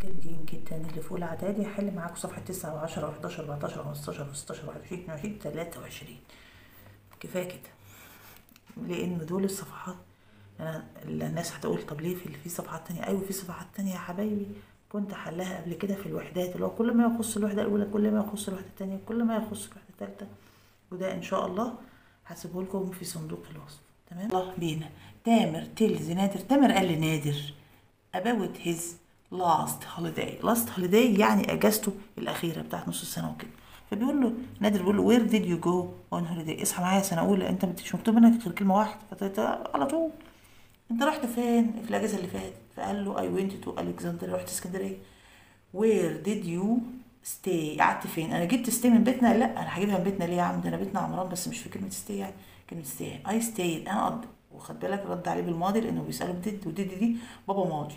جامدين جدا اللي فوق الاعدادي هحل معاكم صفحه 9 و10 و11 و14 و15 و16 و21 22 23 كفايه كده لان دول الصفحات انا الناس هتقول طب ليه في في صفحات تانية ايوه في صفحات تانية يا حبايبي كنت حلها قبل كده في الوحدات اللي هو كل ما يخص الوحده الاولى كل ما يخص الوحده التانية كل ما يخص الوحده التالتة وده ان شاء الله هسيبه لكم في صندوق الوصف تمام الله بينا تامر تيلز نادر تامر قال لنادر about his last holiday last holiday يعني اجازته الاخيره بتاعت نص السنه وكده فبيقول له نادر بيقول له where did you go on holiday اصحى معايا سنه اولى انت مش مكتوب منك غير كلمه واحده فت- على طول انت رحت فين في الاجازه اللي فاتت فقال له I went to Alexandria رحت اسكندريه where did you stay قعدت فين انا جبت stay من بيتنا لا انا هجيبها من بيتنا ليه يا عم ده انا بيتنا عمران بس مش في كلمه stay يعني كلمه stay I stayed انا قضي وخد بالك رد عليه بالماضي لانه بيساله بديد وديد دي بابا ماضي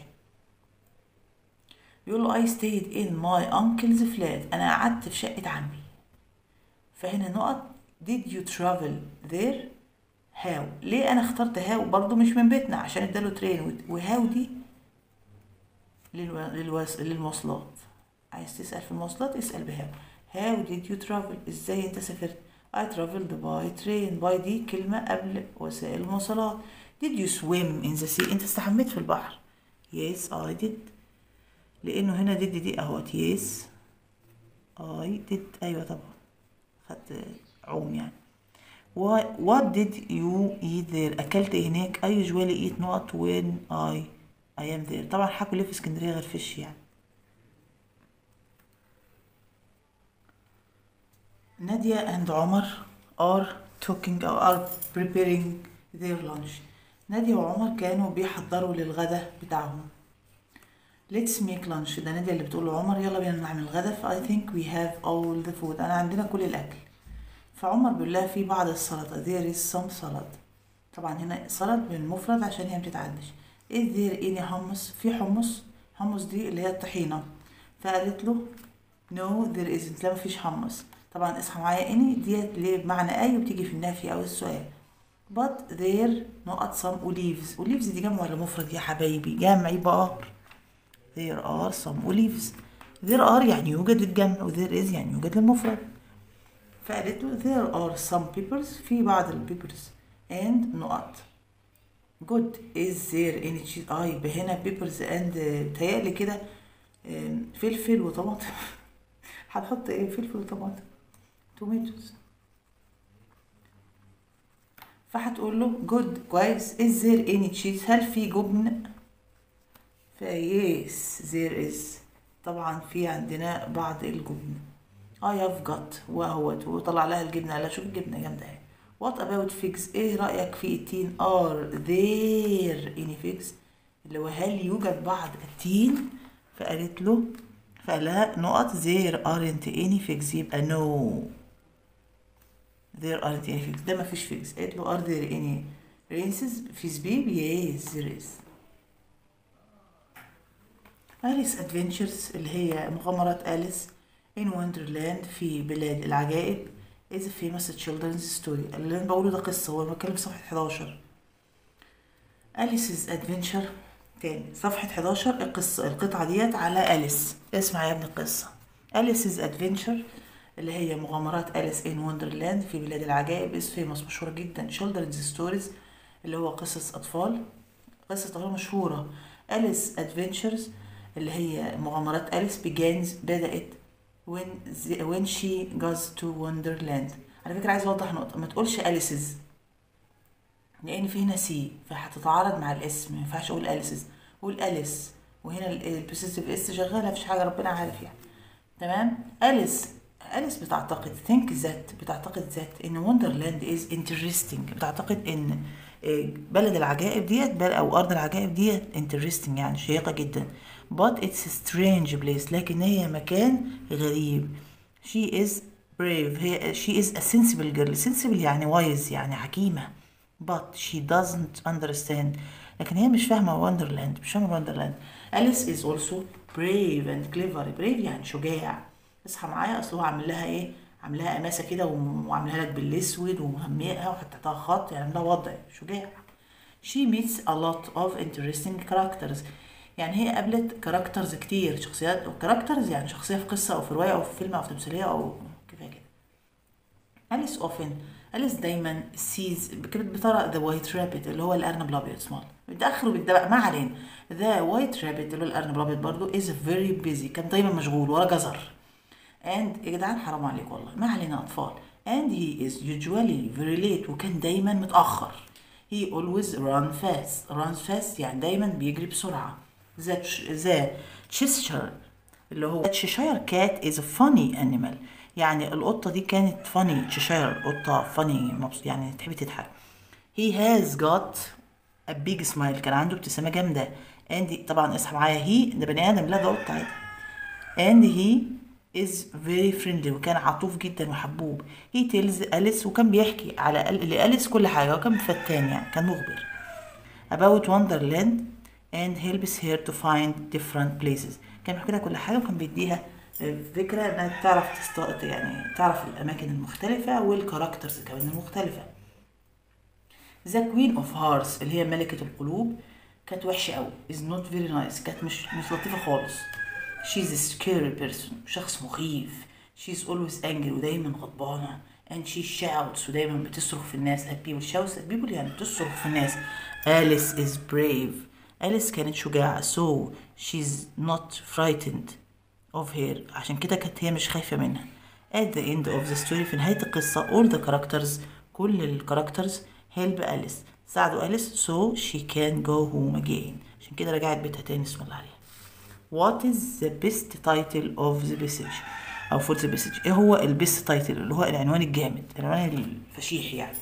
بيقول له I stayed in my uncle's flat أنا قعدت في شقة عمي فهنا نقط did you travel there how ليه أنا اخترت how برضو مش من بيتنا عشان اداله ترين وهاو دي للو... للوس... للمواصلات عايز تسأل في المواصلات اسأل بهاو how did you travel ازاي انت سافرت I traveled by train by دي كلمة قبل وسائل المواصلات did you swim in the sea انت استحميت في البحر yes I did لانه هنا دي دي, دي اهوت يس اي ديد ايوه طبعا خدت عوم يعني what did you eat there اكلت إيه هناك I usually eat not when I I am there طبعا هاكل ايه في اسكندريه غير فيش يعني نادية and عمر are talking or are preparing their lunch نادية وعمر كانوا بيحضروا للغدا بتاعهم Let's make lunch ده نادية اللي بتقول لعمر يلا بينا نعمل غدا ف I think we have all the food أنا عندنا كل الأكل فعمر بيقول لها في بعض السلطة there is some salad طبعا هنا سلطة بالمفرد عشان هي متتعدش is there any hummus في حمص حمص دي اللي هي الطحينة فقالت له no there isn't لا مفيش حمص طبعا اصحى معايا any ديت ليه بمعنى أي وبتيجي في النفي أو السؤال but there not some olives olives دي جمع ولا مفرد يا حبايبي جمع يبقى there are some olives there are يعني يوجد للجمع و there is يعني يوجد للمفرد فقالت له there are some peppers في بعض البيبرز and نقط good is there any cheese اه يبقى هنا peppers and بتهيألي كده آم، فلفل وطماطم هتحط ايه فلفل وطماطم tomatoes فهتقول له good كويس is there any cheese هل في جبن فيس there is طبعا في عندنا بعض الجبن I have got وهوت وطلع لها الجبنة قال لها شوف الجبنة جامدة اهي What about figs ايه رأيك في التين are there any figs اللي هو هل يوجد بعض التين فقالت له فقال لها نقط there aren't any figs يبقى no there aren't any figs ده مفيش figs قالت له are there any races في زبيب yes there is أليس أدفنتشرز اللي هي مغامرات أليس in Wonderland في بلاد العجائب is a famous children's story اللي أنا بقوله ده قصة هو بتكلم صفحة 11 أليس's adventure تاني صفحة 11 القصة القطعة ديت على أليس اسمع يا ابني القصة أليس's adventure اللي هي مغامرات أليس in Wonderland في بلاد العجائب is famous مشهورة جدا children's stories اللي هو قصص أطفال قصة أطفال مشهورة أليس adventures اللي هي مغامرات أليس begins بدأت when the, when she goes to Wonderland على فكرة عايز أوضح نقطة ما تقولش أليسز لأن في هنا سي فهتتعارض مع الاسم ما ينفعش أقول أليسز قول أليس وهنا البوسيسيف اس شغالة مفيش حاجة ربنا عارف يعني تمام أليس أليس بتعتقد think that بتعتقد that إن Wonderland is interesting بتعتقد إن آه، بلد العجائب ديت بل أو أرض العجائب ديت interesting يعني شيقة جدا but it's a strange place لكن هي مكان غريب she is brave هي she is a sensible girl sensible يعني wise يعني حكيمة but she doesn't understand لكن هي مش فاهمة وندرلاند مش فاهمة وندرلاند أليس is also brave and clever brave يعني شجاع اصحى معايا اصل هو عامل لها ايه عامل لها قماسة كده وعاملها لك بالاسود ومهمئها وحطيتها خط يعني عامل لها وضع شجاع She meets a lot of interesting characters. يعني هي قابلت كاركترز كتير شخصيات كاركترز يعني شخصيه في قصه او في روايه او في فيلم او في تمثيليه او كفايه كده أليس اوفن أليس دايما سيز كانت بترى ذا وايت رابت اللي هو الارنب الابيض سمال بتاخره بالدبق ما علينا ذا وايت رابت اللي هو الارنب الابيض برضو از فيري بيزي كان دايما مشغول ورا جزر and يا جدعان حرام عليك والله ما علينا اطفال and he is usually very late وكان دايما متاخر he always run fast run fast يعني دايما بيجري بسرعه the the Cheshire اللي هو Cheshire cat is a funny animal يعني القطة دي كانت funny Cheshire قطة funny مبسوط يعني تحب تضحك he has got a big smile كان عنده ابتسامة جامدة and طبعا اصحى معايا he ده بني آدم لا ده قطة عادي and he is very friendly وكان عطوف جدا وحبوب he tells أليس وكان بيحكي على لأليس كل حاجة وكان فتان يعني كان مخبر about wonderland and helps her to find different places كان بيحكي لها كل حاجة وكان بيديها فكرة انها تعرف تست... يعني تعرف الأماكن المختلفة والكاركترز كمان المختلفة The Queen of Hearts اللي هي ملكة القلوب كانت وحشة أوي is not very nice كانت مش مش لطيفة خالص she's a scary person شخص مخيف she's always angry ودايما غضبانة and she shouts ودايما بتصرخ في الناس at people shouts at people يعني بتصرخ في الناس Alice is brave أليس كانت شجاعة so she's not frightened of her عشان كده كانت هي مش خايفة منها at the end of the story في نهاية القصة all the characters كل الكاركترز help أليس ساعدوا أليس so she can go home again عشان كده رجعت بيتها تاني اسم الله عليها What is the best title of the message أو for the message إيه هو البيست تايتل اللي هو العنوان الجامد العنوان الفشيح يعني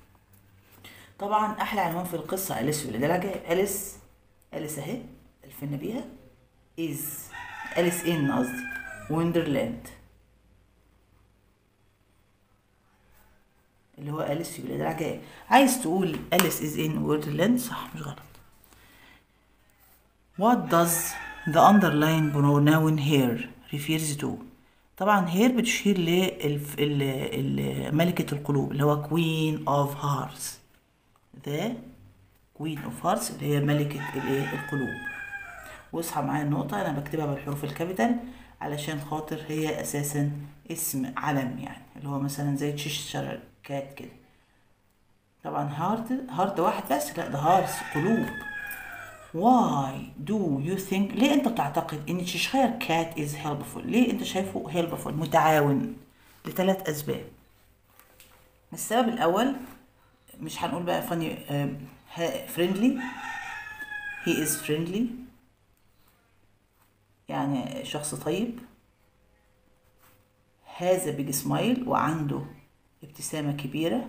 طبعا أحلى عنوان في القصة أليس ولاد العجائب أليس أليس أهي الفنا بيها is أليس إن قصدي وندرلاند اللي هو أليس في بلاد العجائب عايز تقول أليس is in وندرلاند صح مش غلط What does the underlying pronoun here refers to طبعا here بتشير لملكة القلوب اللي هو Queen of Hearts the Queen of Hearts اللي هي ملكة الايه القلوب واصحى معايا النقطة أنا بكتبها بالحروف الكابيتال علشان خاطر هي أساسا اسم علم يعني اللي هو مثلا زي تشيشر كات كده طبعا هارت هارت واحد بس لا ده هارت قلوب Why do you think ليه انت بتعتقد ان تشيشير كات is helpful ليه انت شايفه helpful متعاون لثلاث اسباب السبب الاول مش هنقول بقى funny uh, friendly he is friendly يعني شخص طيب has a big smile وعنده ابتسامة كبيرة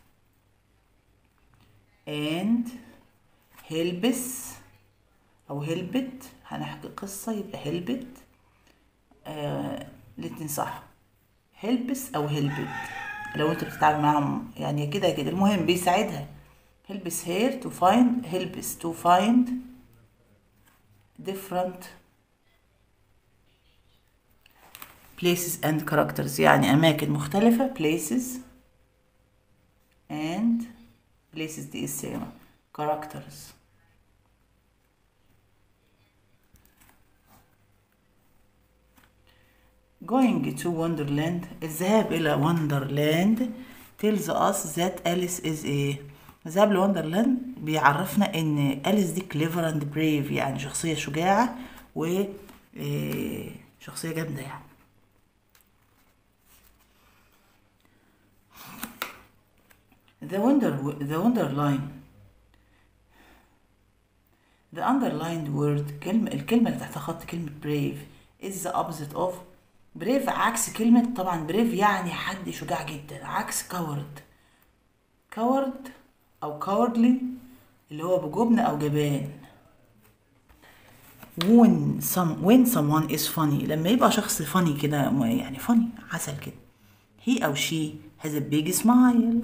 and helps أو هلبت هنحكي قصة يبقى هلبت آه الاتنين صح هلبس أو هلبت لو انت بتتعامل معاهم يعني كده كده المهم بيساعدها helps her to find helps to find different places and characters يعني أماكن مختلفة places and places دي السينما characters going to wonderland الذهاب إلى wonderland tells us that Alice is a الذهاب لوندرلاند بيعرفنا ان أليس دي clever and brave يعني شخصية شجاعة و شخصية جامدة يعني the wonder the wonderline the underlined word كلمة الكلمة اللي تحت خط كلمة brave is the opposite of brave عكس كلمة طبعا brave يعني حد شجاع جدا عكس coward coward أو cowardly اللي هو بجبن أو جبان when some when someone is funny لما يبقى شخص funny كده يعني funny عسل كده he أو she has a big smile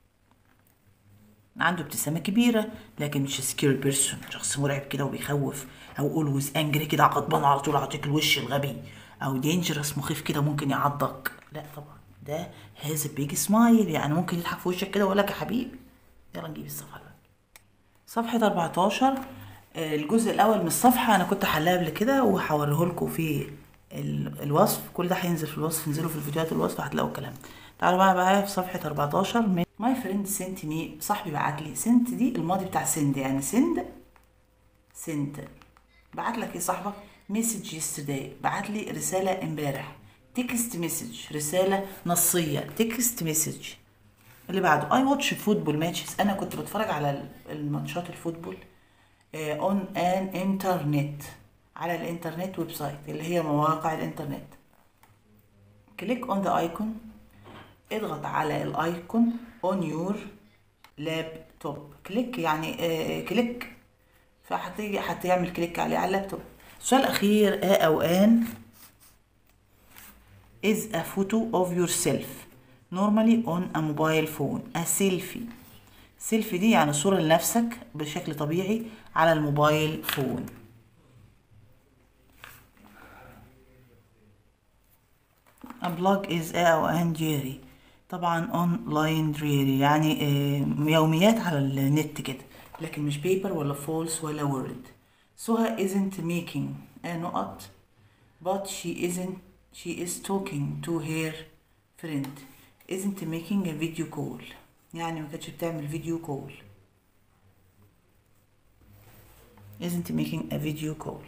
عنده ابتسامة كبيرة لكن مش سكيري بيرسون شخص مرعب كده وبيخوف أو اولويز انجري كده غضبان على طول عطيك الوش الغبي أو دينجرس مخيف كده ممكن يعضك لا طبعا ده هاز بيج سمايل يعني ممكن يضحك في وشك كده ويقول لك يا حبيبي يلا نجيب الصفحة بقى صفحة 14 الجزء الاول من الصفحه انا كنت حلاه قبل كده وهوريه لكم في ال- الوصف كل ده هينزل في الوصف انزلوا في الفيديوهات الوصف هتلاقوا الكلام تعالوا بقى بقى في صفحه 14 من ماي فريند سنت مي صاحبي بعت لي سنت دي الماضي بتاع سند يعني سند سنت بعت لك ايه صاحبك مسج يسترداي بعت لي رساله امبارح تكست مسج رساله نصيه تكست مسج اللي بعده اي واتش فوتبول ماتشز انا كنت بتفرج على ال- الماتشات الفوتبول اون ان انترنت على الانترنت ويب سايت اللي هي مواقع الانترنت كليك اون ذا ايكون اضغط على الايكون اون يور لابتوب كليك يعني آه كليك فهتيجي هتعمل كليك عليه على اللابتوب السؤال الاخير ا او ان is a photo of yourself normally on a mobile phone a selfie سيلفي دي يعني صورة لنفسك بشكل طبيعي على الموبايل فون A blog is a أو an diary طبعا online diary يعني آه، يوميات على النت كده لكن مش paper ولا false ولا word سهى isn't making a نقط but she isn't she is talking to her friend isn't making a video call يعني ما كانتش بتعمل فيديو كول isn't making a video call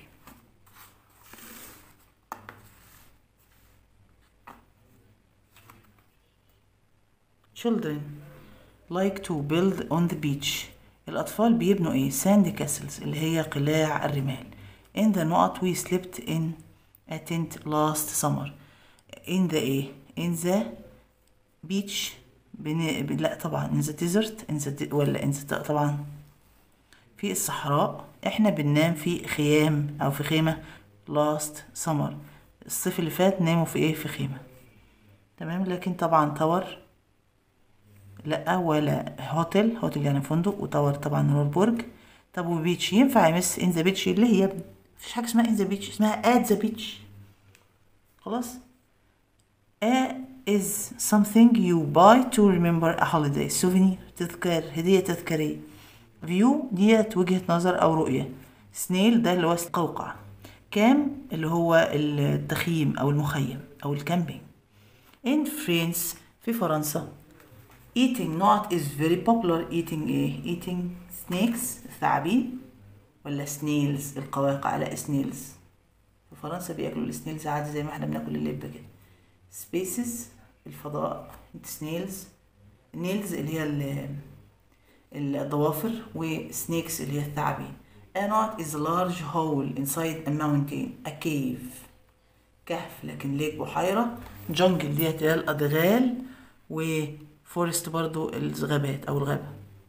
children like to build on the beach الأطفال بيبنوا إيه sand castles اللي هي قلاع الرمال in the نقط we slept in a tent last summer in the إيه in the beach بن... ب- لا طبعا in the desert in the de... ولا in the... طبعا في الصحراء احنا بننام في خيام او في خيمة last summer الصيف اللي فات ناموا في ايه في خيمة تمام لكن طبعا تاور لا ولا هوتيل هوتيل يعني فندق وتاور طبعا هو البرج طب وبيتش ينفع يمس ان ذا بيتش ليه يا ابني مفيش حاجه اسمها ان ذا بيتش اسمها ات ذا بيتش خلاص A is something you buy to remember a holiday souvenir تذكار هدية تذكارية view ديت وجهة نظر أو رؤية snail ده اللي هو القوقع كام اللي هو التخييم أو المخيم أو الكامبينج in France في فرنسا eating not is very popular eating ايه eating snakes الثعابين ولا snails القواقع لا snails في فرنسا بياكلوا السنيلز عادي زي ما احنا بناكل اللب كده سبيسز الفضاء سنيلز نيلز اللي هي ال- الضوافر وسنيكس اللي هي الثعابين A knot is a large hole inside a mountain a cave كهف لكن ليك بحيرة جنجل ديت اللي هي الأدغال وفورست برضو الغابات أو الغابة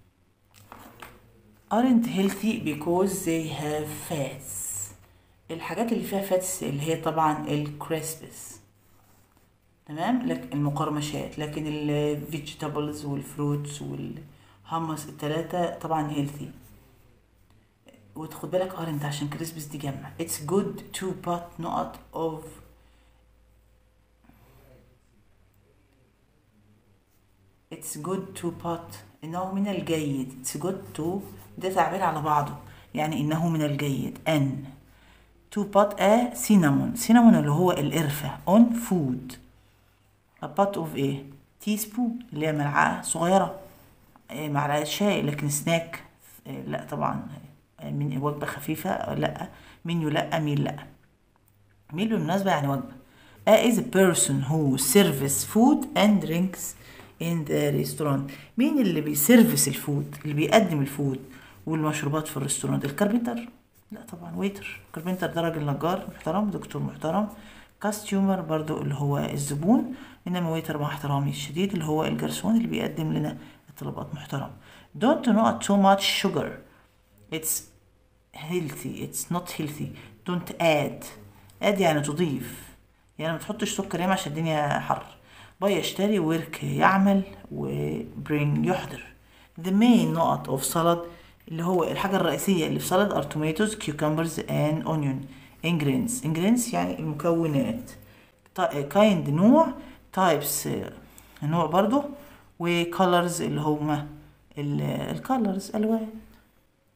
aren't healthy because they have fats الحاجات اللي فيها فاتس اللي هي طبعا الكريسبس تمام لك المقرمشات لكن الفيجيتابلز والفروتس والهمس التلاتة طبعا هيلثي وتاخد بالك ارنت عشان كريسبس دي جمع it's good to put نقط of it's good to put انه من الجيد it's good to ده تعبير على بعضه يعني انه من الجيد ان to put a cinnamon cinnamon اللي هو القرفة on food a pot of ايه teaspoon اللي هي ملعقة صغيرة إيه، معلقة شاي لكن سناك إيه، لا طبعا إيه، من وجبة خفيفة لا منيو لا ميل لا ميل بالمناسبة يعني وجبة A is a person who serves food and drinks in the restaurant مين اللي بيسيرفس الفود اللي بيقدم الفود والمشروبات في الريستورانت الكاربنتر لا طبعا ويتر الكاربنتر ده راجل نجار محترم دكتور محترم كاستيومر برضو اللي هو الزبون انما ويتر مع احترامي الشديد اللي هو الجرسون اللي بيقدم لنا الطلبات محترم don't not too much sugar it's healthy it's not healthy don't add add يعني تضيف يعني ما تحطش سكر ياما عشان الدنيا حر باي يشتري ورك يعمل وبرينج يحضر the main نقط of salad اللي هو الحاجة الرئيسية اللي في salad are tomatoes cucumbers and onion ingredients ingredients يعني المكونات تا- kind نوع types آه، نوع برضو و colors اللي هما ال- ال colors ألوان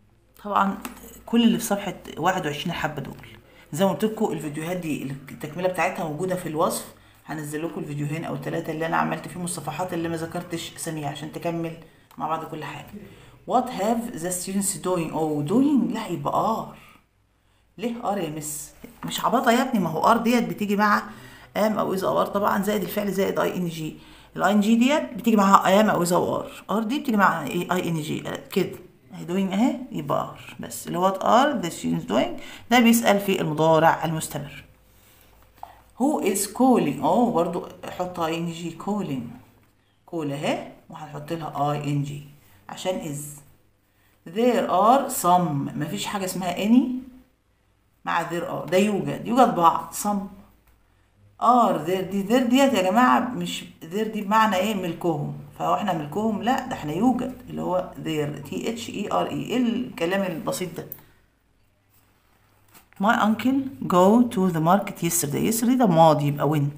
طبعا كل اللي في صفحة 21 حبة دول زي ما قلت لكم الفيديوهات دي التكملة بتاعتها موجودة في الوصف هنزل لكم الفيديوهين او ثلاثة اللي انا عملت فيهم الصفحات اللي ما ذكرتش اساميها عشان تكمل مع بعض كل حاجة what have the students doing oh doing لا يبقى ار ليه ار يا مس مش عبطة يا ابني ما هو ار ديت بتيجي مع ام او اذا او ار طبعا زائد الفعل زائد اي ان جي الاي ان جي ديت بتيجي معاها ام او اذا او ار ار دي بتيجي مع ايه اي ان جي كده اهي دوينج اهي يبقى ار بس اللي هو ار the students doing ده بيسأل في المضارع المستمر who is calling اه برضو حط اي ان جي calling call اهي وهنحط لها اي ان جي عشان is there are some مفيش حاجة اسمها any مع there are ده يوجد يوجد بعض some are there دي there ديت يا جماعة مش there دي بمعنى ايه ملكهم فهو احنا ملكهم لا ده احنا يوجد اللي هو there T H E R E ايه الكلام البسيط ده My uncle go to the market yesterday yesterday ده ماضي يبقى went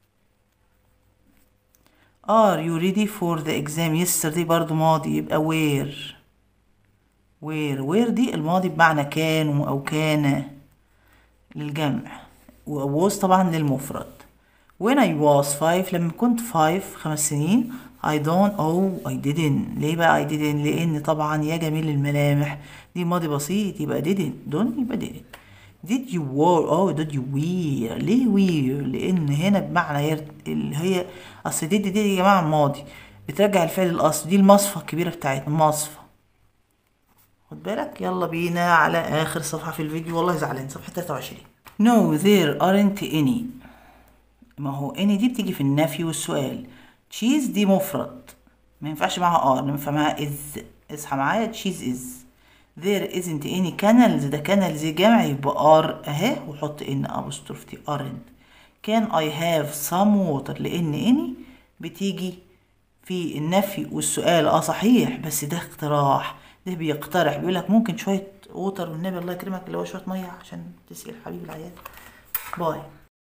Are you ready for the exam yesterday برضو ماضي يبقى where where where دي الماضي بمعنى كان أو كان للجمع و was طبعا للمفرد when I was five لما كنت five خمس سنين I don't oh I didn't ليه بقى I didn't لأن طبعا يا جميل الملامح دي ماضي بسيط يبقى didn't don't يبقى didn't did you wear oh did you wear ليه wear لأن هنا بمعنى يرت... اللي هي أصل did دي يا جماعة ماضي بترجع الفعل الأصل دي المصفى الكبيرة بتاعتنا مصفى خد بالك يلا بينا على آخر صفحة في الفيديو والله زعلان صفحة 23 No there aren't any ما هو any دي بتيجي في النفي والسؤال تشيز دي مفرد ما ينفعش معاها ار ينفع معاها از اصحى معايا تشيز از there isn't any canals ده canals جمع يبقى ار اهي وحط ان apostrophe تي aren't can I have some water لان any بتيجي في النفي والسؤال اه صحيح بس ده اقتراح ده بيقترح بيقول لك ممكن شويه ووتر والنبي الله يكرمك اللي هو شويه ميه عشان تسقي الحبيب العيال باي